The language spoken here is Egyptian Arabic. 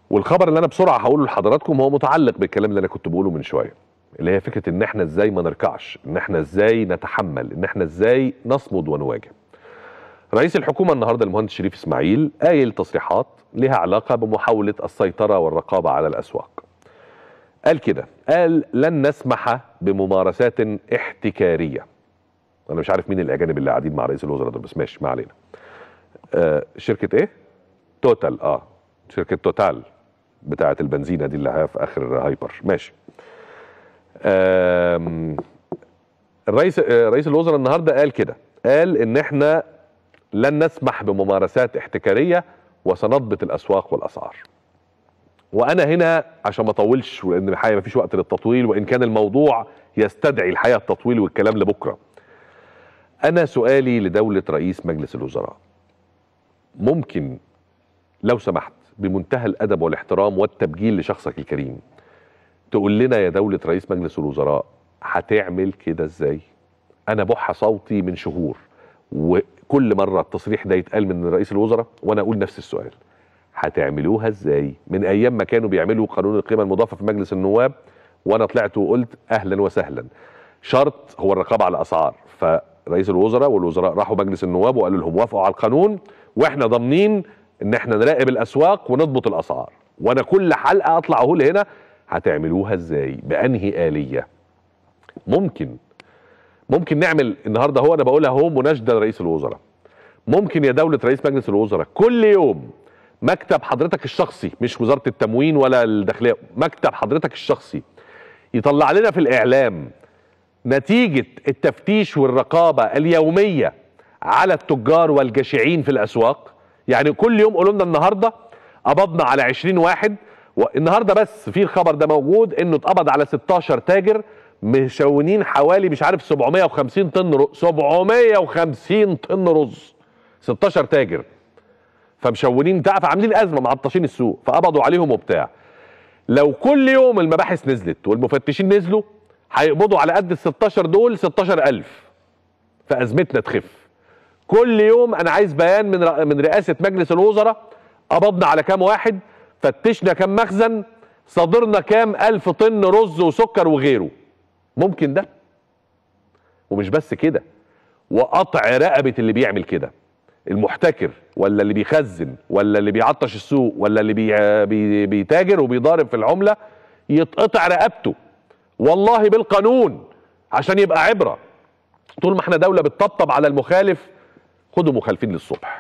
والخبر اللي انا بسرعه هقوله لحضراتكم هو متعلق بالكلام اللي انا كنت بقوله من شويه اللي هي فكره ان احنا ازاي ما نركعش ان احنا ازاي نتحمل ان احنا ازاي نصمد ونواجه رئيس الحكومه النهارده المهندس شريف اسماعيل قايل تصريحات لها علاقه بمحاوله السيطره والرقابه على الاسواق قال كده قال لن نسمح بممارسات احتكاريه انا مش عارف مين الاجانب اللي قاعدين مع رئيس الوزراء دول بس ماشي ما علينا آه شركه ايه توتال اه شركه توتال بتاعه البنزينه دي اللي في اخر هايبر ماشي آم، الرئيس آه، رئيس الوزراء النهارده قال كده قال ان احنا لن نسمح بممارسات احتكاريه وسنضبط الاسواق والاسعار وانا هنا عشان ما اطولش لان الحقيقه ما فيش وقت للتطويل وان كان الموضوع يستدعي الحقيقه التطويل والكلام لبكره انا سؤالي لدوله رئيس مجلس الوزراء ممكن لو سمحت بمنتهى الادب والاحترام والتبجيل لشخصك الكريم تقول لنا يا دوله رئيس مجلس الوزراء هتعمل كده ازاي انا بح صوتي من شهور وكل مره التصريح ده يتقال من رئيس الوزراء وانا اقول نفس السؤال هتعملوها ازاي من ايام ما كانوا بيعملوا قانون القيمه المضافه في مجلس النواب وانا طلعت وقلت اهلا وسهلا شرط هو الرقابه على الاسعار فرئيس الوزراء والوزراء راحوا مجلس النواب وقالوا لهم وافقوا على القانون واحنا ضامنين ان احنا نراقب الاسواق ونضبط الاسعار وانا كل حلقه اطلع اقول هنا هتعملوها ازاي بانهي اليه ممكن ممكن نعمل النهارده هو انا بقولها هو مناشده لرئيس الوزراء ممكن يا دوله رئيس مجلس الوزراء كل يوم مكتب حضرتك الشخصي مش وزاره التموين ولا الداخليه مكتب حضرتك الشخصي يطلع لنا في الاعلام نتيجه التفتيش والرقابه اليوميه على التجار والجشعين في الاسواق يعني كل يوم قولوا لنا النهارده قبضنا على 20 واحد والنهارده بس في الخبر ده موجود انه اتقبض على 16 تاجر مشونين حوالي مش عارف 750 طن رز 750 طن رز 16 تاجر فمشونين بتاع فعاملين ازمه معطشين السوق فقبضوا عليهم وبتاع لو كل يوم المباحث نزلت والمفتشين نزلوا هيقبضوا على قد ال 16 دول 16000 فازمتنا تخف كل يوم انا عايز بيان من ر- من رئاسه مجلس الوزراء قبضنا على كام واحد فتشنا كام مخزن صادرنا كام الف طن رز وسكر وغيره ممكن ده ومش بس كده وقطع رقبه اللي بيعمل كده المحتكر ولا اللي بيخزن ولا اللي بيعطش السوق ولا اللي بي بي بيتاجر وبيضارب في العمله يتقطع رقبته والله بالقانون عشان يبقى عبره طول ما احنا دوله بتطبطب على المخالف خدوا مخالفين للصبح